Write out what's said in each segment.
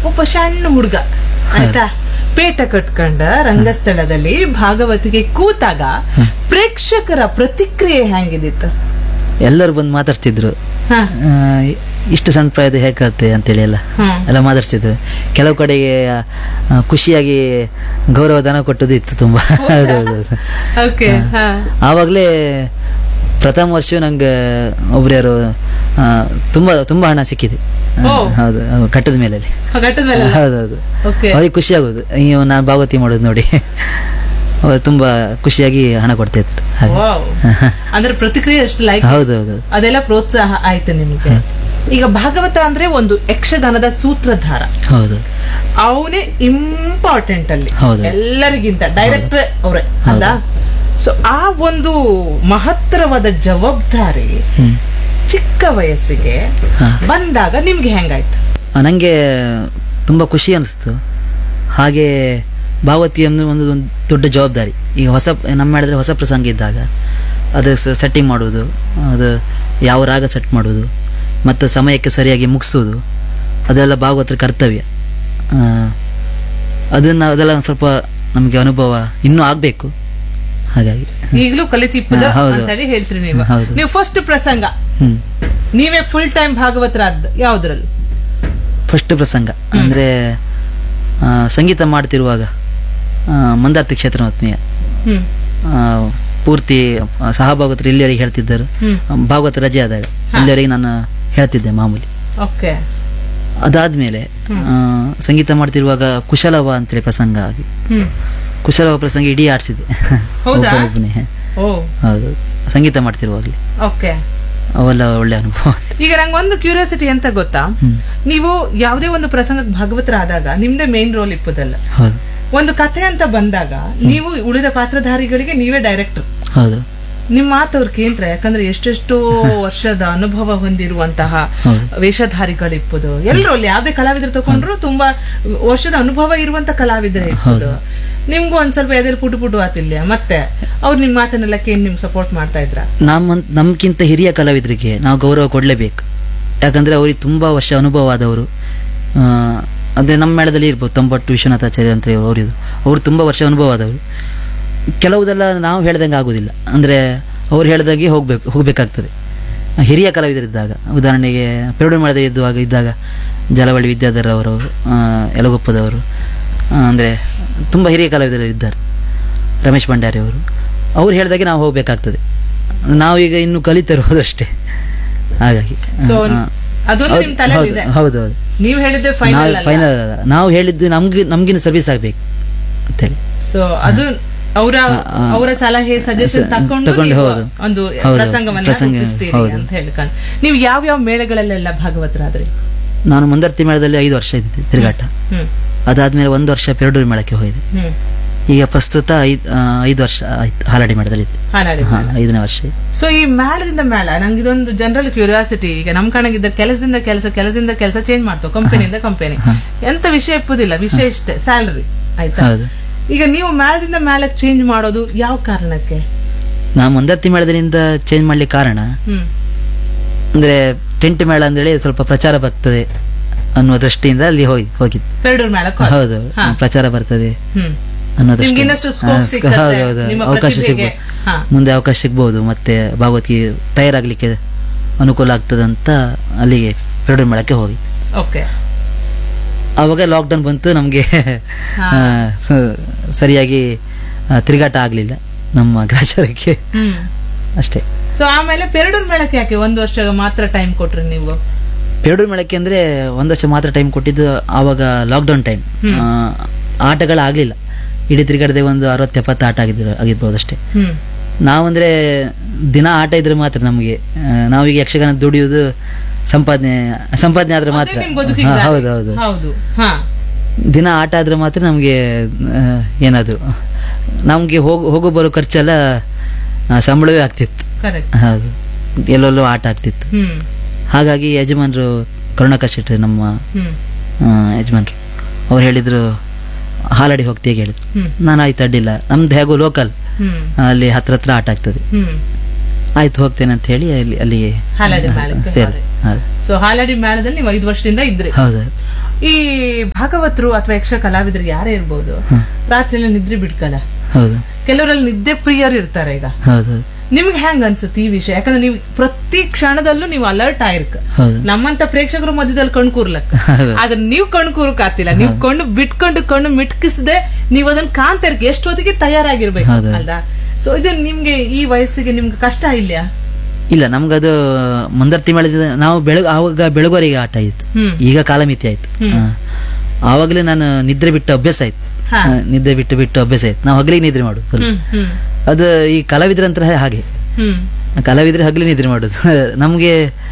ಒಬ್ಬ ಸಣ್ಣ ಹುಡುಗ ಆಯ್ತಾ ಪೇಟ ಕಟ್ಕೊಂಡ ರಂಗಸ್ಥಳದಲ್ಲಿ ಭಾಗವತಿಗೆ ಕೂತಾಗ ಪ್ರೇಕ್ಷಕರ ಪ್ರತಿಕ್ರಿಯೆ ಹೆಂಗಿದಿತ್ತು ಎಲ್ಲರೂ ಬಂದು ಮಾತಾಡ್ತಿದ್ರು ಹ ಆ, ಇಷ್ಟು ಸಣ್ಣ ಪ್ರಾಯದ ಹೇಗಾಗುತ್ತೆ ಅಂತೇಳಿ ಎಲ್ಲ ಹ್ಮ್. ಎಲ್ಲ ಮಾತಾಡ್ತಿದ್ರು ಕೆಲವು ಕಡೆಗೆ ಆ, ಖುಷಿಯಾಗಿ ಗೌರವ ಧನ ಕೊಟ್ಟದ್ದು ಇತ್ತು ತುಂಬಾ ಹೌದೌದು ಓಕೆ ಹ ಆವಾಗಲೇ ಪ್ರಥಮ ವರ್ಷ ನಂಗೆ ಒಬ್ರು ಯಾರು ಆ, ತುಂಬಾ ತುಂಬಾ ಹಣ ಸಿಕ್ಕಿದೆ ಆ, ಓ. ಹೌದು ಹೌದು, ಕಟ್ಟದ ಮೇಲೆ ಘಟ್ಟದ ಮೇಲೆ ಹೌದೌದು ಓಕೆ ಅವ್ರಿಗೆ ಖುಷಿ ಆಗೋದು ಅಯ್ಯೋ ನಾನು ಭಾಗವತಿ ಮಾಡೋದು ನೋಡಿ ಅವ್ರು ತುಂಬಾ ಖುಷಿಯಾಗಿ ಹಣ ಕೊಡ್ತಾ ಇದ್ರು ಹಾಗೆ ವಾವ್ ಅಂದ್ರೆ ಪ್ರತಿಕ್ರಿಯೆ ಅಷ್ಟು ಲೈಕ್ ಹೌದೌದು ಅದೆಲ್ಲ ಪ್ರೋತ್ಸಾಹ ಆಯ್ತು ನಿಮಗೆ ಈಗ ಭಾಗವತ ಅಂದ್ರೆ ಒಂದು ಯಕ್ಷಗಾನದ ಸೂತ್ರಧಾರ ಹೌದು ಅವನೇ ಇಂಪಾರ್ಟೆಂಟ್ ಅಲ್ಲಿ ಹೌದು. ಎಲ್ಲರಿಗಿಂತ ಡೈರೆಕ್ಟರ್ ಅವರೇ ಅಲ್ಲ ಸೊ ಆ ಒಂದು ಮಹತ್ತರವಾದ ಜವಾಬ್ದಾರಿ ಹ್ಮ್ ಚಿಕ್ಕ ವಯಸ್ಸಿಗೆ ಹಾ. ಬಂದಾಗ ನಿಮ್ಗೆ ಹೆಂಗಾಯ್ತು ನನಗೆ ತುಂಬ ಖುಷಿ ಅನಿಸ್ತು ಹಾಗೆ ಭಾಗವತಿ ಅಂದ್ರೆ ಒಂದು ಒಂದು ದೊಡ್ಡ ಜವಾಬ್ದಾರಿ ಈಗ ಹೊಸ ನಮ್ಮ ಮಾಡಿದ್ರೆ ಹೊಸ ಪ್ರಸಂಗ ಇದ್ದಾಗ ಅದು ಸೆಟ್ಟಿಂಗ್ ಮಾಡೋದು ಅದು ಯಾವ ರಾಗ ಸೆಟ್ ಮಾಡೋದು ಮತ್ತು ಸಮಯಕ್ಕೆ ಸರಿಯಾಗಿ ಮುಗಿಸೋದು ಅದೆಲ್ಲ ಭಾಗವತರ ಕರ್ತವ್ಯ ಆ, ಅದನ್ನ ಅದೆಲ್ಲ ಒಂದು ಸ್ವಲ್ಪ ನಮಗೆ ಅನುಭವ ಇನ್ನೂ ಆಗಬೇಕು ಹಾಗಾಗಿ ಈಗಲೂ ಕಲಿತಿಪ್ಪದ ಹಾ, ಹೌದು. ಅಂತೇಳಿ ಹೇಳ್ತೀರಿ ನೀವು ಹೌದು. ನೀವು ಫಸ್ಟ್ ಪ್ರಸಂಗ ಹ್ಞೂ ನೀವೇ ಫುಲ್ ಟೈಮ್ ಭಾಗವತರಾದ ಯಾವ್ದ್ರಲ್ಲಿ ಫಸ್ಟ್ ಪ್ರಸಂಗ ಅಂದರೆ ಸಂಗೀತ ಮಾಡ್ತಿರುವಾಗ ಆ, ಮಂದಾರ್ತಿ ಕ್ಷೇತ್ರವತ್ನಿಯ ಹ್ಮ್ ಆ, ಪೂರ್ತಿ ಆ, ಸಹಭಾಗವತರು ಇಲ್ಲಿಯವರೆಗೆ ಹೇಳ್ತಿದ್ದರು ಹ್ಮ್ ಭಾಗವತ ರಜೆ ಆದಾಗ ಇಲ್ಲಿಯವರೆಗೆ ನಾನು ಹೇಳ್ತಿದ್ದೆ ಮಾಮೂಲಿ ಓಕೆ ಅದಾದ್ಮೇಲೆ ಆ, ಸಂಗೀತ ಮಾಡ್ತಿರುವಾಗ ಕುಶಲವ ಅಂತೇಳಿ ಪ್ರಸಂಗ ಆಗಿ ಹ್ಮ್ ಕುಶಲವ ಪ್ರಸಂಗ ಇಡೀ ಆಡಿಸಿದೆ ಹೌದಾ? ಒಬ್ಬನೇ ಓ ಹೌದು ಸಂಗೀತ ಮಾಡ್ತಿರುವಾಗಲೇ ಓಕೆ ಅವೆಲ್ಲ ಒಳ್ಳೆ ಅನುಭವ ಈಗ ನಂಗೆ ಒಂದು ಕ್ಯೂರಿಯಾಸಿಟಿ ಅಂತ ಗೊತ್ತಾ ನೀವು ಯಾವುದೇ ಒಂದು ಪ್ರಸಂಗಕ್ಕೆ ಭಾಗವತರಾದಾಗ ನಿಮ್ದೇ ಮೇನ್ ರೋಲ್ ಇಪ್ಪದಲ್ಲ ಹೌದು ಒಂದು ಕಥೆ ಅಂತ ಬಂದಾಗ ನೀವು ಉಳಿದ ಪಾತ್ರಧಾರಿಗಳಿಗೆ ನೀವೇ ಡೈರೆಕ್ಟರ್ ಹೌದು ನಿಮ್ಮ ಮಾತು ಅವ್ರ ಕೇಂದ್ರ ಯಾಕಂದ್ರೆ ಎಷ್ಟೆಷ್ಟೋ ವರ್ಷದ ಅನುಭವ ಹೊಂದಿರುವಂತಹ ಹೌದು. ವೇಷಧಾರಿಗಳಿಪ್ಪದು ಎಲ್ಲರೂ ಅಲ್ಲಿ ಯಾವ್ದೇ ಕಲಾವಿದರು ತಗೊಂಡ್ರು ತುಂಬಾ ವರ್ಷದ ಅನುಭವ ಇರುವಂತ ಕಲಾವಿದರು ಇಪ್ಪದು ನಿಮ್ಗೂ ಒಂದ್ ಸ್ವಲ್ಪ ಎದೆಲ್ ಪುಟು ಪುಟು ಆತಿಲ್ಲ ಮತ್ತೆ ಅವ್ರು ನಿಮ್ ಮಾತನ್ನೆಲ್ಲ ಕೇಳಿ ನಿಮ್ ಸಪೋರ್ಟ್ ಮಾಡ್ತಾ ಇದ್ರ ನಮ್ಮ ನಮ್ಗಿಂತ ಹಿರಿಯ ಕಲಾವಿದರಿಗೆ ನಾವು ಗೌರವ ಕೊಡಲೇಬೇಕು ಯಾಕಂದ್ರೆ ಅವ್ರಿಗೆ ತುಂಬಾ ವರ್ಷ ಅನುಭವ ಆದವರು ಆ, ಅದೇ ನಮ್ಮ ಮೇಳದಲ್ಲಿ ಇರ್ಬೋದು ತೊಂಬಟ್ಟು ವಿಶ್ವನಾಥಾಚಾರ್ಯ ಅಂತ ಹೇಳಿ ಅವರಿದು ಅವ್ರು ತುಂಬಾ ವರ್ಷ ಅನುಭವ ಆದವರು ಕೆಲವುದೆಲ್ಲ ನಾವು ಹೇಳ್ದಂಗೆ ಆಗೋದಿಲ್ಲ ಅಂದ್ರೆ ಅವ್ರು ಹೇಳ್ದಾಗೆ ಹೋಗ್ಬೇಕು ಹೋಗ್ಬೇಕಾಗ್ತದೆ ಹಿರಿಯ ಕಲಾವಿದರಿದ್ದಾಗ ಉದಾಹರಣೆಗೆ ಪೆರಡು ಮೇಳದಲ್ಲಿ ಇದ್ದಾಗ ಇದ್ದಾಗ ಜಲವಳ್ಳಿ ವಿದ್ಯಾಧರ್ ಅವರು ಆ, ಯಲಗೊಪ್ಪದವರು ಆ, ಅಂದ್ರೆ ತುಂಬಾ ಹಿರಿಯ ಕಲಾವಿದರು ಇದ್ದಾರೆ ರಮೇಶ್ ಭಂಡಾರಿ ಅವರು ಅವ್ರು ಹೇಳ್ದಾಗೆ ನಾವು ಹೋಗ್ಬೇಕಾಗ್ತದೆ ನಾವೀಗ ಇನ್ನು ಕಲಿತಿರೋದಷ್ಟೇ ಹಾಗಾಗಿ ಸೊ ಆ, ಅದೊಂದು ನಿಮ್ ಹೌದು, ತಲೆಯಲ್ಲಿ ಇದೆ ಹೌದು ಹೌದು ನೀವ್ ಹೇಳಿದ್ದೆ ನಾವು ಫೈನಲ್ ಫೈನಲ್ ಅಲ್ಲ ನಾವು ಹೇಳಿದ್ದು ನಮ್ಗೆ ನಮ್ಗಿನ ಸರ್ವಿಸ್ ಆಗ್ಬೇಕು ಅಂತೇಳಿ ಸೊ ಅದು ಅವರ ಆ, ಅವರ ಸಲಹೆ ಸಜೆಷನ್ ಸ- ತಕೊಂಡು ತಕೊಂಡು ನೀವು ಹೌದು. ಒಂದು ಹೌದು, ಪ್ರಸಂಗವನ್ನ ಪ್ರಸಂಗ, ರೂಪಿಸ್ತೀರಿ ಹೌದು. ಅಂತ ಹೇಳ್ಕೊಂಡು ನೀವು ಯಾವ ಯಾವ ಮೇಳಗಳಲ್ಲೆಲ್ಲ ಭಾಗವತರಾದ್ರಿ ನಾನು ಮುಂದರ್ತಿ ಮೇಳದಲ್ಲಿ ಐದು ವರ್ಷ ಇದ್ದಿದ್ದೆ ತಿರುಗಾಟ ಹ್ಮ್ ಅದಾದ್ಮೇಲೆ ಒಂದು ವರ್ಷ ಪೆರಡೂರು ಮೇಳಕ್ಕೆ ಹೋಗಿದೆ ಹ್ಮ್ ಈಗ ಪ್ರಸ್ತುತ ಐದ್ ಆ, ಐದು ವರ್ಷ ಆಯ್ತು ಹಾಲಾಡಿ ಮೇಳದಲ್ಲಿ ಇತ್ತು ಹಾಲಾಡಿ ಹಾ, ಐದನೇ ವರ್ಷ ಇದು. ಸೊ ಈ ಮೇಳದಿಂದ ಮೇಳ ನಂಗೆ ಇದೊಂದು ಜನರಲ್ ಕ್ಯೂರಿಯಾಸಿಟಿ ಈಗ ನಮ್ ಕಣಗಿದ್ದ ಕೆಲಸದಿಂದ ಕೆಲಸ ಕೆಲಸದಿಂದ ಕೆಲಸ ಚೇಂಜ್ ಮಾಡ್ತಾವ ಕಂಪನಿಯಿಂದ ಕಂಪನಿ ಎಂತ ವಿಷಯ ಇಪ್ಪುದಿಲ್ಲ ವಿಷಯ ಇಷ್ಟೇ ಸ್ಯಾಲರಿ ಆಯ್ತಾ ಹೌದು ಈಗ ನೀವು ಮೇಳದಿಂದ ಮೇಳಕ್ಕೆ ಚೇಂಜ್ ಮಾಡೋದು ಯಾವ ಕಾರಣಕ್ಕೆ ನಾ ಮುಂದರ್ತಿ ಮೇಳದಿಂದ ಚೇಂಜ್ ಮಾಡ್ಲಿಕ್ಕೆ ಕಾರಣ ಹ್ಮ್ ಅಂದ್ರೆ ಟೆಂಟ್ ಮೇಳ ಅಂದೇಳಿ ಸ್ವಲ್ಪ ಪ್ರಚಾರ ಬರ್ತದೆ ಅನ್ನುವ ದೃಷ್ಟಿಯಿಂದ ಅಲ್ಲಿ ಹೋಗಿ ಹೋಗಿದ್ದು ಪೆರಡೂರ್ ಮೇಳಕ್ಕೆ ಹೋದ್ರಿ. ಹೌದು ಹಾ. ಪ್ರಚಾರ ಬರ್ತದೆ ಹ್ಮ್ ಅನ್ನೋ ನಿಮ್ಗೆ ದೃಷ್ಟಿಯಿಂದ. ಇನ್ನಷ್ಟು scope ಹಾ, ಸಿಕ್ಕತ್ತೆ, ಹೌದು, ಹೌದು. ನಿಮ್ಮ ಅವಕಾಶ ಪ್ರತಿಭೆಗೆ. ಸಿಗ್ಬೋದು ಹಾ. ಮುಂದೆ ಅವಕಾಶ ಸಿಗ್ಬೋದು ಮತ್ತೆ ಭಾಗವತಿ ತಯಾರಾಗ್ಲಿಕ್ಕೆ ಅನುಕೂಲ ಆಗ್ತದಂತ ಅಲ್ಲಿಗೆ ಪೆರಡೂರು ಮೇಳಕ್ಕೆ ಹೋಗಿ ಓಕೆ ಆವಾಗ ಲಾಕ್ಡೌನ್ ಬಂತು ನಮಗೆ ಹಾ. ಸರಿಯಾಗಿ ಆ, ತಿರುಗಾಟ ಆಗ್ಲಿಲ್ಲ ನಮ್ಮ ಗ್ರಾಚಾರಕ್ಕೆ ಹ್ಮ್ ಅಷ್ಟೇ ಸೊ ಆಮೇಲೆ ಪೆರಡೂರ್ ಮೇಳಕ್ಕೆ ಯಾಕೆ ಒಂದು ವರ್ಷ ಮಾತ್ರ ಟೈಮ್ ಕೊಟ್ರಿ ನೀವು ಪೆರಡೂರು ಮೇಳಕ್ಕೆ ಅಂದ್ರೆ ಒಂದು ವರ್ಷ ಮಾತ್ರ ಟೈಮ್ ಕೊಟ್ಟಿದ್ದು ಆವಾಗ ಲಾಕ್ಡೌನ್ ಟೈಮ್ ಆಟಗಳಾಗ್ಲಿಲ್ಲ ಇಡೀ ತಿರುಗಾಡದೆ ಒಂದು ಅರವತ್ತು ಎಪ್ಪತ್ತು ಆಟ ಆಗಿದ್ರು ಆಗಿರ್ಬೋದು ಅಷ್ಟೇ ಹ್ಮ್ ನಾವಂದ್ರೆ ದಿನ ಆಟ ಇದ್ರೆ ಮಾತ್ರ ನಮಗೆ ಆ, ನಾವೀಗ ಯಕ್ಷಗಾನ ದುಡಿಯುವುದು ಸಂಪಾದನೆ ಸಂಪಾದನೆ ಆದ್ರೆ ಮಾತ್ರ ಅದೇ ನಿಮ್ ಬದುಕಿಗೆ ಹಾ, ದಾರಿ. ಹೌದು ಹೌದು ಹೌದು ಹಾ ದಿನ ಆಟ ಆದ್ರೆ ಮಾತ್ರ ನಮಗೆ ಏನಾದ್ರು ನಮಗೆ ಹೋಗೋ ಹೋಗೋ ಬರೋ ಖರ್ಚೆಲ್ಲ ಆ, ಸಂಬಳವೇ ಆಗ್ತಿತ್ತು ಕರೆಕ್ಟ್ ಹೌದು ಎಲ್ಲೆಲ್ಲೋ ಆಟ ಆಗ್ತಿತ್ತು ಹ್ಮ್ ಹಾಗಾಗಿ ಯಜಮಾನರು ಕರುಣಾಕರ್ ಶೆಟ್ಟಿ ನಮ್ಮ ಹ್ಮ್ ಆ, ಯಜಮಾನ್ರು ಅವ್ರು ಹೇಳಿದ್ರು ಹಾಲಾಡಿ ಹೋಗ್ತೀಯ ಹೇಳಿದ್ರು ಹ್ಮ್ ನಾನು ಆಯ್ತು ಅಡ್ಡಿಲ್ಲ ನಮ್ದು ಹೇಗೋ ಲೋಕಲ್ ಹ್ಮ್ ಅಲ್ಲಿ ಹತ್ರ ಹತ್ರ ಆಟ ಆಗ್ತದೆ ಹ್ಮ್ ಆಯ್ತು ಹೋಗ್ತೇನೆ ಅಂತ ಹೇಳಿ ಅಲ್ಲಿ ಅಲ್ಲಿಗೆ ಹಾಲಾಡಿ ಮೇಳಕ್ಕೆ ಸೇರಿ ಹೋದ್ರಿ. ಹೌದು ಸೊ ಹಾಲಾಡಿ ಮೇಳದಲ್ಲಿ ನೀವು ಐದು ವರ್ಷದಿಂದ ಇದ್ರಿ ಹೌದು ಈ ಭಾಗವತರು ಅಥವಾ ಯಕ್ಷ ಕಲಾವಿದರು ಯಾರೇ ಇರ್ಬೋದು ರಾತ್ರಿ ನಿದ್ರೆ ಬಿಡ್ಕಲ್ಲ ಹೌದು ಕೆಲವರಲ್ಲಿ ನಿದ್ದೆ ಪ್ರಿಯರು ಇರ್ತಾರೆ ಈಗ ಹೌದು ನಿಮ್ಗೆ ಹೆಂಗ್ ಅನ್ಸುತ್ತೆ ಈ ವಿಷಯ ಯಾಕಂದ್ರೆ ನೀವು ಪ್ರತಿ ಕ್ಷಣದಲ್ಲೂ ನೀವು ಅಲರ್ಟ್ ಆಗಿರ್ಕ ಹೌದು ನಮ್ಮಂತ ಪ್ರೇಕ್ಷಕರು ಮಧ್ಯದಲ್ಲಿ ಕಣ್ ಕೂರ್ಲಕ್ಕ ಹೌದು ಆದ್ರೆ ನೀವು ಕಣ್ ಕೂರಕ್ಕಾತಿಲ್ಲ ನೀವು ಕಣ್ಣು ಬಿಟ್ಕೊಂಡು ಕಣ್ಣು ಮಿಟ್ಕಿಸದೆ ನೀವು ಅದನ್ನ ಕಾಂತಿರ್ಕೆ ಎಷ್ಟೊತ್ತಿಗೆ ತಯಾರಾಗಿರ್ಬೇಕು ಹೌದು. ಅಲ್ವಾ ಸೊ ಇದು ನಿಮ್ಗೆ ಈ ವಯಸ್ಸಿಗೆ ನಿಮ್ಗೆ ಕಷ್ಟ ಇಲ್ಲ ಇಲ್ಲ ನಮ್ಗದು ಮುಂದರ್ತಿ ಮಾಡಿದ ನಾವು ಬೆಳಗ್ ಆವಾಗ ಬೆಳಗುವರೆಗೆ ಆಟ ಆಯ್ತು ಹ್ಮ್ ಈಗ ಕಾಲಮಿತಿ ಆಯ್ತು ಹಾ. ಆವಾಗಲೇ ನಾನು ನಿದ್ರೆ ಬಿಟ್ಟು ಅಭ್ಯಾಸ ಆಯ್ತು ಹಾ. ಹಾ, ನಿದ್ರೆ ಬಿಟ್ಟು ಬಿಟ್ಟು ಅಭ್ಯಾಸ ಆಯ್ತು ನಾವು ಹಗಲಿಗೆ ನಿದ್ರೆ ಮಾಡುದು full. ಹ್ಮ್ ಹ್ಮ್ ಅದು ಈ ಕಲಾವಿದ್ರಂತರ ಹಾಗೆ ಹ್ಮ್ ಕಲಾವಿದ್ರೆ ಹಗಲಿ ನಿದ್ರೆ ಮಾಡುದು ನಮ್ಗೆ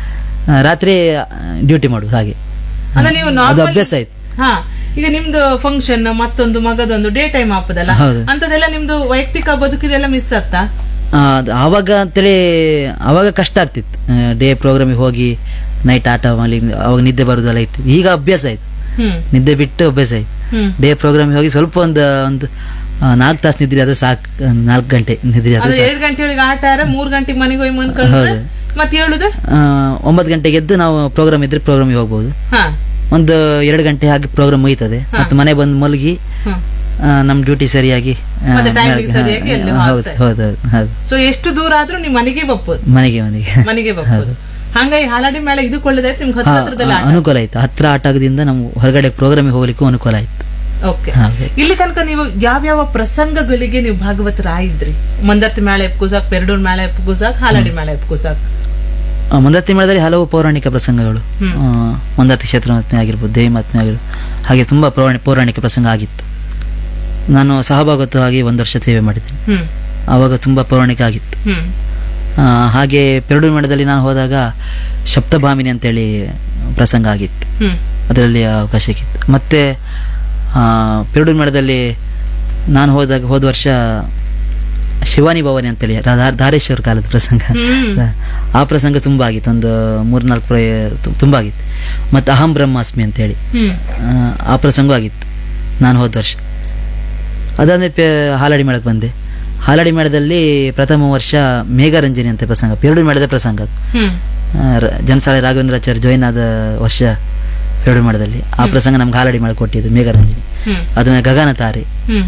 ಆ, ರಾತ್ರಿ ಡ್ಯೂಟಿ ಮಾಡುದು ಹಾಗೆ ಅಂದ್ರೆ ನೀವು ಅದು ನಾರ್ಮಲ್ ಅಭ್ಯಾಸ ಆಯ್ತು ಹಾ ಈಗ ನಿಮ್ದು ಫಂಕ್ಷನ್ ಮತ್ತೊಂದು ಮಗದೊಂದು ಡೇ ಟೈಮ್ ಆಪದಲ್ಲ ಹೌದು. ಅಂತದೆಲ್ಲ ನಿಮ್ದು ವೈಯಕ್ತಿಕ ಬದುಕಿದೆಲ್ಲ ಮಿಸ್ ಆಗ್ತಾ ಆ, ಅದು ಆವಾಗ ಅಂತೇಳಿ ಆವಾಗ ಕಷ್ಟ ಆಗ್ತಿತ್ತು ಡೇ ಪ್ರೋಗ್ರಾಮಿಗೆ ಹೋಗಿ ನೈಟ್ ಆಟ ಮಾಡಿ ಅವಾಗ ನಿದ್ದೆ ಬರುದೆಲ್ಲ ಇತ್ತು ಈಗ ಅಭ್ಯಾಸ ಆಯ್ತು ಹ್ಮ್ ನಿದ್ದೆ ಬಿಟ್ಟು ಅಭ್ಯಾಸ ಆಯ್ತು ಹ್ಮ್ ಡೇ ಪ್ರೋಗ್ರಾಮಿಗೆ ಹೋಗಿ ಸ್ವಲ್ಪ ಒಂದು ಒಂದು ನಾಲ್ಕು ತಾಸು ನಿದ್ರೆ ಅದು ಸಾಕು ನಾಲ್ಕು ಗಂಟೆ ನಿದ್ರೆ ಅದು ಅದು ಎರಡ್ ಗಂಟೆವರೆಗೆ ಆಟ ಆರ ಮೂರ್ ಗಂಟೆಗೆ ಮನೆಗೆ ಹೋಗಿ ಮನ್ಕೊಂಡ್ರೆ ಹೌದು. ಮತ್ತೆ ಹೇಳುದು ಆ, ಒಂಬತ್ತು ಗಂಟೆಗೆ ಎದ್ದು ನಾವು ಪ್ರೋಗ್ರಾಮ್ ಇದ್ರೆ ಪ್ರೋಗ್ರಾಮಿಗೆ ಹೋಗ್ಬೋದು ಹಾ ಒಂದು ಎರಡು ಗಂಟೆ ಹಾಗೆ ಪ್ರೋಗ್ರಾಮ್ ಮುಗಿತದೆ ಮತ್ತೆ ಮನೆ ಬಂದು ಮಲಗಿ ಹ್ಮ್ ಆ, ನಮ್ ಡ್ಯೂಟಿ ಸರಿಯಾಗಿ ಆ, ಮತ್ತೆ time ಗೆ ಹಾ, ಸರಿಯಾಗಿ ಅಲ್ಲಿ ಹೌದು ವಾಸ. ಹೌದು ಹೌದು ಹೌದು ಸೊ ಎಷ್ಟು ದೂರ ಆದ್ರೂ ನಿಮ್ ಮನೆಗೆ ಬಪ್ಪೋದು ಮನೆಗೆ ಮನೆಗೆ ಮನೆಗೆ ಬಪ್ಪೋದು ಹಂಗಾಗಿ ಹಾಲಾಡಿ ಮೇಲೆ ಇದಕ್ಕೆ ಒಳ್ಳೇದಾಯ್ತು ನಿಮ್ಗೆ ಹಾ, ಹತ್ರ ಹತ್ರದಲ್ಲಿ ಆಟ ಅನುಕೂಲ ಆಯ್ತು ಹತ್ರ ಆಟ ಆಗದಿಂದ ನಾವು ಹೊರಗಡೆ ಪ್ರೋಗ್ರಾಮಿಗೆ ಹೋಗ್ಲಿಕ್ಕೂ ಅನುಕೂಲ ಆಯ್ತು ಓಕೆ ಹಾಗೆ ಇಲ್ಲಿ ತನಕ ನೀವು ಯಾವ್ಯಾವ ಪ್ರಸಂಗಗಳಿಗೆ ನೀವು ಭಾಗವತರಾಯಿದ್ರಿ ಮಂದರ್ತಿ ಮೇಳ ಎಪ್ಕುಸಾಕ್ ಪೆರಡೂರ್ ಮೇಳ ಎಪ್ಕುಸಾಕ್ ಹಾಲಾಡಿ ಮೇಳ ಎಪ್ಕುಸಾಕ್ ಆ, ಮಂದತ್ತಿ ಮೇಳದಲ್ಲಿ ಹಲವು ಪೌರಾಣಿಕ ಪ್ರಸಂಗಗಳು ಹ್ಮ್. ಆ, ಮಂದತ್ತಿ ಕ್ಷೇತ್ರ ಮಹಾತ್ಮೆ ಆಗಿರ್ಬೋದು ದೇವಿ ಮಹಾತ್ಮೆ ಆಗಿರ್ಬೋದು ಹಾಗೆ ತುಂಬಾ ಪೌರಾಣಿ- ಪೌರಾಣಿಕ ಪ್ರಸಂಗ ಆಗಿತ್ತು ನಾನು ಸಹಭಾಗತ್ವವಾಗಿ ಒಂದು ವರ್ಷ ಸೇವೆ ಮಾಡಿದ್ದೇನೆ ಹ್ಮ್ ಆವಾಗ ತುಂಬಾ ಪೌರಾಣಿಕ ಆಗಿತ್ತು ಹ್ಮ್ ಆ, ಹಾಗೆ ಪೆರಡೂರು ಮೇಳದಲ್ಲಿ ನಾನು ಹೋದಾಗ ಸಪ್ತಭಾಮಿನಿ ಅಂತೇಳಿ ಪ್ರಸಂಗ ಆಗಿತ್ತು ಹ್ಮ್ ಅದರಲ್ಲಿ ಅವಕಾಶ ಸಿಕ್ಕಿತ್ತು ಮತ್ತೆ ಆ, ಪೆರಡೂರು ಮೇಳದಲ್ಲಿ ನಾನು ಹೋದಾಗ ಹೋದ ವರ್ಷ ಶಿವಾನಿ ಭವಾನಿ ಅಂತೇಳಿ ರಾ- ಧಾರೇಶ್ವರ ಕಾಲದ ಪ್ರಸಂಗ ಹ್ಮ್ ಆ ಪ್ರಸಂಗ ತುಂಬಾ ಆಗಿತ್ತು ಒಂದು ಮೂರ್ನಾಲ್ಕು ಪ್ರಯ ತು- ತುಂಬಾ ಆಗಿತ್ತು ಮತ್ತೆ ಅಹಂ ಬ್ರಹ್ಮಾಸ್ಮಿ ಅಂತೇಳಿ ಹ್ಮ್ ಆ, ಆ ಪ್ರಸಂಗ ಆಗಿತ್ತು ನಾನು ಹೋದ ವರ್ಷ ಅದಾದ್ಮೇಲೆ ಪೆ ಹಾಲಾಡಿ ಮೇಳಕ್ಕೆ ಬಂದೆ ಹಾಲಾಡಿ ಮೇಳದಲ್ಲಿ ಪ್ರಥಮ ವರ್ಷ ಮೇಘರಂಜನಿ ಅಂತ ಪ್ರಸಂಗ ಪೆರಡು ಮೇಳದ ಪ್ರಸಂಗ ಅದು. ಹ್ಮ್ ಆ, ರ- ಜನಸಾಳೆ ರಾಘವೇಂದ್ರಾಚಾರ್ಯ ಜಾಯಿನ್ ಆದ ವರ್ಷ ಪೆರಡು ಮೇಳದಲ್ಲಿ ಆ ಪ್ರಸಂಗ ನಮ್ಗೆ ಹಾಲಾಡಿ ಮೇಳ ಕೊಟ್ಟಿದ್ದು ಮೇಘರಂಜನಿ ಹ್ಮ್ ಅದಾದ್ಮೇಲೆ ಗಗನ ತಾರೆ ಹ್ಮ್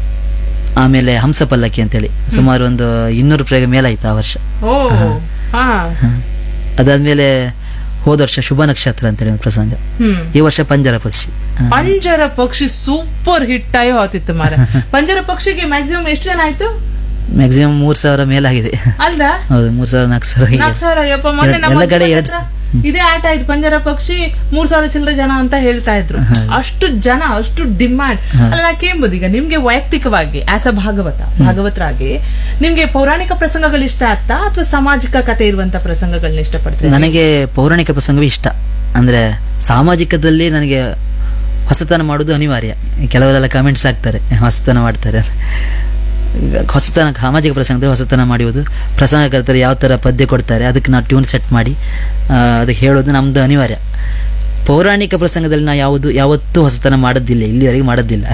ಆಮೇಲೆ ಹಂಸ ಪಲ್ಲಕ್ಕಿ ಅಂತೇಳಿ ಸುಮಾರು ಒಂದು ಇನ್ನೂರು ರೂಪಾಯಿಗೆ ಮೇಲಾಯ್ತು ಆ ವರ್ಷ ಓ ಹಾ ಅದಾದ್ಮೇಲೆ ಹೋದ ವರ್ಷ ಶುಭ ನಕ್ಷತ್ರ ಅಂತೇಳಿ ಒಂದು ಪ್ರಸಂಗ ಹ್ಮ್ ಈ ವರ್ಷ ಪಂಜರ ಪಕ್ಷಿ ಆ, ಪಂಜರ ಪಕ್ಷಿ ಸೂಪರ್ ಹಿಟ್ ಆಗಿ ಹೋತಿತ್ತು ಮಾರ ಪಂಜರ ಪಕ್ಷಿಗೆ ಮ್ಯಾಕ್ಸಿಮಮ್ ಎಷ್ಟು ಜನ ಆಯ್ತು ಮ್ಯಾಕ್ಸಿಮಮ್ ಮೂರ್ ಸಾವಿರ ಮೇಲಾಗಿದೆ ಅಲ್ದ ಹೌದು ಮೂರ್ ಸಾವಿರ ನಾಲ್ಕು ಸಾವಿರ ಹೀಗೆ. ನಾಲ್ಕು ಸಾವಿರ ಯಪ್ಪ ಮೊನ್ನೆ ಎಲ್ಲ- ನಮ್ಮ ಎಲ್ಲ ಕಡೆ ಅಜ್ಜನ ಎರಡ್ ಹತ್ರ ಇದೇ ಆಟ ಆಯ್ತು ಪಂಜರ ಪಕ್ಷಿ ಮೂರ್ ಸಾವಿರ ಚಿಲ್ಲರೆ ಜನ ಅಂತ ಹೇಳ್ತಾ ಇದ್ರು ಅಷ್ಟು ಜನ ಅಷ್ಟು ಡಿಮ್ಯಾಂಡ್ ಅಲ್ಲ ನಾ ಕೇಂಬುದು ಈಗ ನಿಮ್ಗೆ ವೈಯಕ್ತಿಕವಾಗಿ ಆಸ್ ಅ ಭಾಗವತ ಭಾಗವತರಾಗಿ ನಿಮ್ಗೆ ಪೌರಾಣಿಕ ಪ್ರಸಂಗಗಳು ಇಷ್ಟ ಆಗ್ತಾ ಅಥವಾ ಸಾಮಾಜಿಕ ಕಥೆ ಇರುವಂತ ಪ್ರಸಂಗಗಳನ್ನ ಇಷ್ಟಪಡ್ತೀರಾ ನನಗೆ ಪೌರಾಣಿಕ ಪ್ರಸಂಗವೇ ಇಷ್ಟ ಅಂದ್ರೆ ಸಾಮಾಜಿಕದಲ್ಲಿ ನನಗೆ ಹೊಸತನ ಮಾಡುವುದು ಅನಿವಾರ್ಯ ಕೆಲವರೆಲ್ಲ ಕಮೆಂಟ್ಸ್ ಹಾಕ್ತಾರೆ ಹೊಸತನ ಮಾಡ್ತಾರೆ ಈಗ ಹೊಸತನ ಸಾಮಾಜಿಕ ಪ್ರಸಂಗದಲ್ಲಿ ಹೊಸತನ ಮಾಡುವುದು ಪ್ರಸಂಗಕರ್ತರು ಯಾವ ತರ ಪದ್ಯ ಕೊಡ್ತಾರೆ ಅದಕ್ಕೆ ನಾವು ಟ್ಯೂನ್ ಸೆಟ್ ಮಾಡಿ ಆ, ಅದಕ್ಕೆ ಹೇಳೋದು ನಮ್ದು ಅನಿವಾರ್ಯ ಪೌರಾಣಿಕ ಪ್ರಸಂಗದಲ್ಲಿ ನಾವು ಯಾವುದು ಯಾವತ್ತೂ ಹೊಸತನ ಮಾಡೋದಿಲ್ಲ ಇಲ್ಲಿವರೆಗೆ ಮಾಡೋದಿಲ್ಲ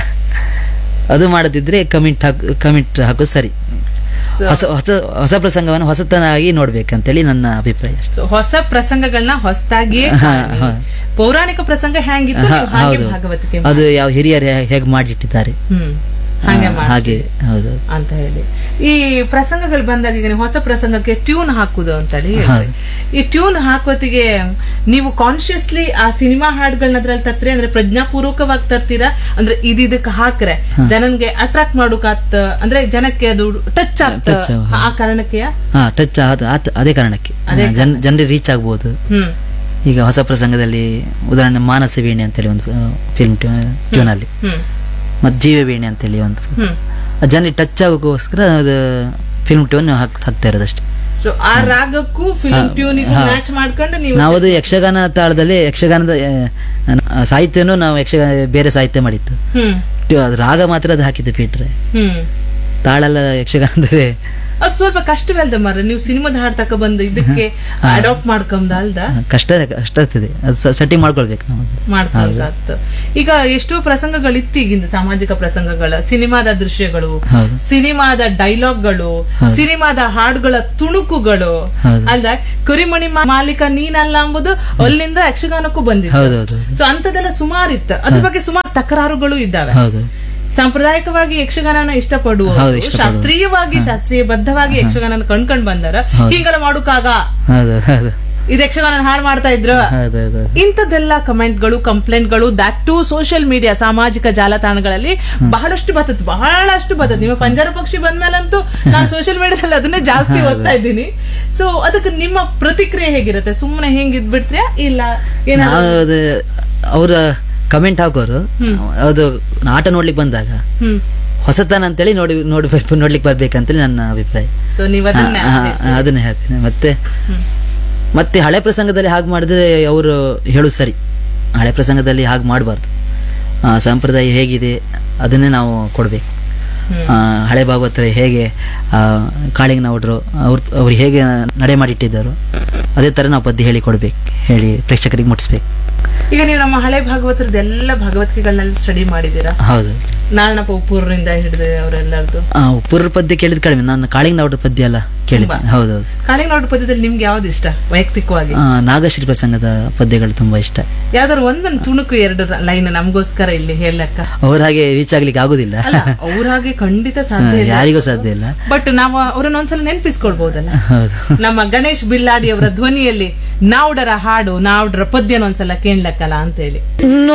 ಅದು ಮಾಡದಿದ್ರೆ ಕಮೆಂಟ್ ಹಾಕ್ ಕಮೆಂಟ್ ಹಾಕೋದು ಸರಿ So- ಹೊಸ ಹೊಸ ಹೊಸ ಪ್ರಸಂಗವನ್ನು ಹೊಸತನಾಗಿ ನೋಡ್ಬೇಕಂತೇಳಿ ನನ್ನ ಅಭಿಪ್ರಾಯ So, ಹೊಸ ಪ್ರಸಂಗಗಳನ್ನ ಹೊಸದಾಗಿ ಹಾ, ಹಾ. ಪೌರಾಣಿಕ ಪ್ರಸಂಗ ಹೆಂಗಿತ್ತು ಹಾ, ನೀವು ಹಾಗೆ ಹೌದು ಭಾಗವತಿಕೆ ಅದು ಯಾವ ಹಿರಿಯರು ಹೇ- ಹೇಗೆ ಮಾಡಿಟ್ಟಿದ್ದಾರೆ ಹ್ಮ್ ಹಾಗೆ ಆ, ಮಾಡಿ ಹಾಗೆ ಹೌದು ಅಂತ ಹೇಳಿ ಈ ಪ್ರಸಂಗಗಳು ಬಂದಾಗ ಈಗ ನೀವು ಹೊಸ ಪ್ರಸಂಗಕ್ಕೆ ಟ್ಯೂನ್ ಹಾಕುದು ಅಂತ ಹೇಳಿ ಹೇಳಿದ್ರಿ. ಈ ಟ್ಯೂನ್ ಹಾಕೋತಿಗೆ ನೀವು ಕಾನ್ಶಿಯಸ್ಲಿ ಆ ಸಿನಿಮಾ ಹಾಡುಗಳನ್ನ ಅದ್ರಲ್ಲಿ ತರ್ತೀರಿ ಅಂದ್ರೆ ಪ್ರಜ್ಞಾಪೂರ್ವಕವಾಗಿ ತರ್ತೀರಾ ಅಂದ್ರೆ ಇದಕ್ಕೆ ಹಾಕ್ರೆ ಜನನ್ಗೆ ಅಟ್ರಾಕ್ಟ್ ಮಾಡೋಕಾತ್ ಅಂದ್ರೆ ಜನಕ್ಕೆ ಅದು ಟಚ್ ಆಗ್ತ Touch ಆಗ- ಆ ಕಾರಣಕ್ಕೆ ಹಾ ಟಚ್ ಅದೇ ಕಾರಣಕ್ಕೆ ಜನ್ ಜನರಿಗೆ ರೀಚ್ ಆಗ್ಬೋದು ಹ್ಮ್ ಈಗ ಹೊಸ ಪ್ರಸಂಗದಲ್ಲಿ ಉದಾಹರಣೆ ಮಾನಸ ವೀಣೆ ಅಂತೇಳಿ ಒಂದು ಫಿಲ್ಮ್ ಟ್ಯೂನ್ ಅಲ್ಲಿ ಹ್ಮ್ ಮತ್ತೆ ಜೀವ ವೀಣೆ ಅಂತೇಳಿ ಒಂದು ಹ್ಮ್ ಜನರಿಗೆ ಟಚ್ ಆಗೋಕ್ಕೋಸ್ಕರ ಅದು ಫಿಲ್ಮ್ ಟ್ಯೂನ್ ಹಾಕ್ ಹಾಕ್ತಾ ಇರೋದಷ್ಟೇ ಸೊ ಆ ರಾಗಕ್ಕೂ ಫಿಲ್ಮ್ ಟ್ಯೂನಿಗೂ ಮ್ಯಾಚ್ ಮಾಡ್ಕೊಂಡು ನೀವು ನಾವು ಅದು ಯಕ್ಷಗಾನ ತಾಳದಲ್ಲಿ ಯಕ್ಷಗಾನದ ಆ, ಸಾಹಿತ್ಯನೂ ನಾವು ಯಕ್ಷಗಾನ ಬೇರೆ ಸಾಹಿತ್ಯ ಮಾಡಿತ್ತು ಹ್ಮ್ ಟ್ಯೂ- ಅದು ರಾಗ ಮಾತ್ರ ಅದು ಹಾಕಿದ್ದು ಪೀಟ್ರೆ ಹ್ಮ್ ತಾಳಲ್ಲ ಯಕ್ಷಗಾನ ಅಂದ್ರೆ ಅದು ಸ್ವಲ್ಪ ಕಷ್ಟವೇ ಅಲ್ದ ಮರ ನೀವು ಸಿನಿಮಾದ ಹಾಡ್ ತಕ ಬಂದು ಇದಕ್ಕೆ ಅಡಾಪ್ಟ್ ಮಾಡ್ಕೊಂಡ್ ಅಲ್ದ ಕಷ್ಟ ಕಷ್ಟ ಆಗ್ತದೆ ಅದು ಸೆಟ್ಟಿಂಗ್ ಮಾಡ್ಕೊಳ್ಬೇಕು ನಾವು ಮಾಡ್ಕೊಳ್ಕಾಗ್ತ ಈಗ ಎಷ್ಟೋ ಪ್ರಸಂಗಗಳಿತ್ತು ಈಗಿಂದ ಸಾಮಾಜಿಕ ಪ್ರಸಂಗಗಳ ಸಿನಿಮಾದ ದೃಶ್ಯಗಳು ಹೌದು ಸಿನಿಮಾದ ಡೈಲಾಗ್ಗಳು ಸಿನಿಮಾದ ಹಾಡುಗಳ ತುಣುಕುಗಳು ಹೌದು. ಅಲ್ದ ಕರಿಮಣಿ ಮಾ- ಮಾಲೀಕ ನೀನಲ್ಲ ಎಂಬುದು ಅಲ್ಲಿಂದ ಯಕ್ಷಗಾನಕ್ಕೂ ಬಂದಿತ್ತು ಹೌದು ಹೌದು ಸೊ ಅಂತದೆಲ್ಲ ಸುಮಾರು ಇತ್ತು ಅದ್ರ ಬಗ್ಗೆ ಸುಮಾರು ತಕರಾರುಗಳು ಇದ್ದಾವೆ ಹೌದು ಸಾಂಪ್ರದಾಯಿಕವಾಗಿ ಯಕ್ಷಗಾನನ ಇಷ್ಟಪಡುವ ಹೌದು, ಇಷ್ಟಪಡುವ. ಶಾಸ್ತ್ರೀಯವಾಗಿ ಶಾಸ್ತ್ರೀಯ ಬದ್ಧವಾಗಿ ಯಕ್ಷಗಾನನ ಕಣ್ಕೊಂಡ್ ಬಂದಾರ ಹಿಂಗೆಲ್ಲ ಮಾಡುಕಾಗ ಹೌದು ಹೌದು ಇದು ಯಕ್ಷಗಾನ ಹಾಳು ಮಾಡ್ತಾ ಇದ್ರು ಹೌದು ಹೌದು ಇಂಥದ್ದೆಲ್ಲ ಕಮೆಂಟ್ಗಳು ಕಂಪ್ಲೇಂಟ್ಗಳು ದಟ್ ಟು ಸೋಷಿಯಲ್ ಮೀಡಿಯಾ ಸಾಮಾಜಿಕ ಜಾಲತಾಣಗಳಲ್ಲಿ ಬಹಳಷ್ಟು ಬರ್ತದೆ ಬಹಳಷ್ಟು ಬರ್ತದೆ ನಿಮ್ಮ ಪಂಜರ ಪಕ್ಷಿ ಬಂದ್ಮೇಲಂತೂ ನಾನು ಸೋಷಿಯಲ್ ಮೀಡಿಯಾದಲ್ಲಿ ಅದನ್ನೇ ಜಾಸ್ತಿ ಓದ್ತಾ ಇದ್ದೀನಿ ಸೊ ಅದಕ್ಕೆ ನಿಮ್ಮ ಪ್ರತಿಕ್ರಿಯೆ ಹೇಗಿರುತ್ತೆ ಸುಮ್ಮನೆ ಹೆಂಗ್ ಇದ್ಬಿಡ್ತೀರಾ ಇಲ್ಲ ಏನಾದ್ರು ನಾವು ಅದು ಅವರ ಕಮೆಂಟ್ ಹಾಕೋರು ಅದು ಆಟ ನೋಡ್ಲಿಕ್ಕೆ ಬಂದಾಗ ಹ್ಮ್ ಹೊಸತನ ಅಂತೇಳಿ ನೋಡಿ ನೋಡಿ ಬರ್ಬೇಕು ನೋಡ್ಲಿಕ್ಕೆ ಬರ್ಬೇಕಂತೇಳಿ ನನ್ನ ಅಭಿಪ್ರಾಯ ಸೊ ನೀವ್ ಅದನ್ನ ಆ, ಆ, ಅದನ್ನೇ ಹೇಳ್ತೀನಿ ಮತ್ತೆ ಮತ್ತೆ ಹಳೆ ಪ್ರಸಂಗದಲ್ಲಿ ಹಾಗೆ ಮಾಡಿದ್ರೆ ಅವರು ಹೇಳೋದು ಸರಿ ಹಳೆ ಪ್ರಸಂಗದಲ್ಲಿ ಹಾಗೆ ಮಾಡಬಾರ್ದು ಸಂಪ್ರದಾಯ ಹೇಗಿದೆ ಅದನ್ನೇ ನಾವು ಕೊಡಬೇಕು ಹಳೆ ಭಾಗವತರು ಹೇಗೆ ಆ, ಕಾಳಿಂಗ ನೌಡ್ರು ಅವ್ರು ಅವ್ರು ಹೇಗೆ ನಡೆ ಮಾಡಿಟ್ಟಿದ್ದರು ಅದೇ ಥರ ನಾವು ಪದ್ಯ ಹೇಳಿ ಕೊಡ್ಬೇಕು ಹೇಳಿ ಪ್ರೇಕ್ಷಕರಿಗೆ ಮುಟ್ಟಿಸ್ಬೇಕು ಈಗ ನೀವು ನಮ್ಮ ಹಳೆ ಭಾಗವತರದ ಎಲ್ಲ ಭಾಗವತಿಗಳನ್ನೆಲ್ಲ ಸ್ಟಡಿ ಮಾಡಿದ್ದೀರಾ ಹೌದು ನಾರಾಯಣ ಪೂರ್ವರಿಂದ ಹಿಡಿದು ಅವರೆಲ್ಲರದು ಆ, ಪುರ್ರ ಪದ್ಯ ಕೇಳಿದ ಕಡಿಮೆ ನಾನು ಕಾಳಿಂಗ ನೌಡ್ರ ಪದ್ಯ ಎಲ್ಲ ಕೇಳಿದ್ದೆ ಹೌದೌದು ಕಾಳಿಂಗ ನೋಡ್ ಪದ್ಯದಲ್ಲಿ ನಿಮ್ಗೆ ಯಾವ್ದು ಇಷ್ಟ ವೈಯಕ್ತಿಕವಾಗಿ ಆ, ನಾಗಶ್ರೀ ಪ್ರಸಂಗದ ಪದ್ಯಗಳು ತುಂಬಾ ಇಷ್ಟ ಯಾವ್ದಾದ್ರು ಒಂದೊಂದು ತುಣುಕು ಎರಡು ಲೈನ್ ನಮಗೋಸ್ಕರ ಇಲ್ಲಿ ಹೇಳಕ್ಕ ಅವ್ರ ಹಾಗೆ ರೀಚ್ ಆಗ್ಲಿಕ್ಕೆ ಆಗುದಿಲ್ಲ ಅಲ್ಲ ಅವ್ರ ಹಾಗೆ ಖಂಡಿತ ಸಾಧ್ಯ ಇಲ್ಲ ಯಾರಿಗೂ ಸಾಧ್ಯ ಇಲ್ಲ ಬಟ್ ನಾವು ಅವ್ರನ್ನ ಒಂದ್ಸಲ ನೆನ್ಪಿಸ್ಕೊಳ್ಬಹುದಲ್ಲ ಹೌದು ನಮ್ಮ ಗಣೇಶ್ ಬಿಲ್ಲಾಡಿ ಅವರ ಧ್ವನಿಯಲ್ಲಿ ನಾವುಡರ ಹಾಡು ನಾವುಡರ ಪದ್ಯನ ಒಂದ್ಸಲ ಕೇಳ್ಲಕ್ಕಲ್ಲ ಅಂತ ಹೇಳಿ